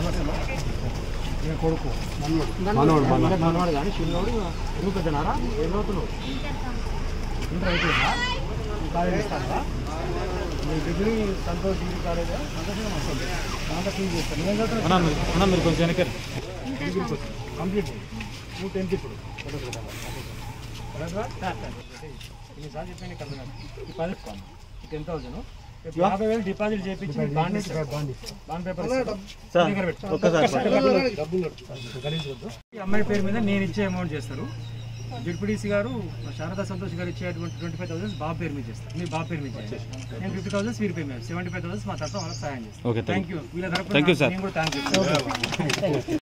ఈయన కొడుకు మనోడు మన ఇంకా మనవాడు కానీ చిన్నోడు నువ్వు పెద్దనారా ఏం చదువుతున్నావు ఇంటర్ అయిపోయిందా ఈ కాలేజ్ ఇస్తారా మీ డిగ్రీ సంతోష్ డిగ్రీ కాలేజ్ సంతోషంగా వస్తుంది దాంట్లో ఫీజు చేస్తాను నేను చదువుతున్నా అన్న మీరు కొంచెం వెనక కంప్లీట్ నువ్వు టెన్త్ ఇప్పుడు ఇన్నిసార్లు చెప్పాను నీకు అర్థం కాదు. ఈ పది టెన్ థౌసండ్ యాభై వేలు డిపాజిట్ చేయించి బాండ్ ఇస్తారు. బాండ్ పేపర్ ఇస్తారు. దగ్గర పెట్టు. గలీజ్వద్దు. ఈ అమ్మాయి పేరు మీద నేను ఇచ్చే అమౌంట్ చేస్తారు జడ్పీడీసీ గారు శారదా సంతోష్ గారు ఇచ్చేటువంటి ట్వంటీ ఫైవ్ థౌసండ్స్ బాబు పేరు మీద చేస్తారు మీ బాబు పేరు మీద చేస్తారు నేను ఫిఫ్టీ థౌసండ్స్ వీరి పేరు మీద సెవెంటీ ఫైవ్ థౌసండ్స్ మా తరఫున వాళ్ళకి సహాయం చేస్తాను ఓకే థ్యాంక్ యూ వీళ్ళ తరఫున Thank you, sir. నేను కూడా థ్యాంక్ యూ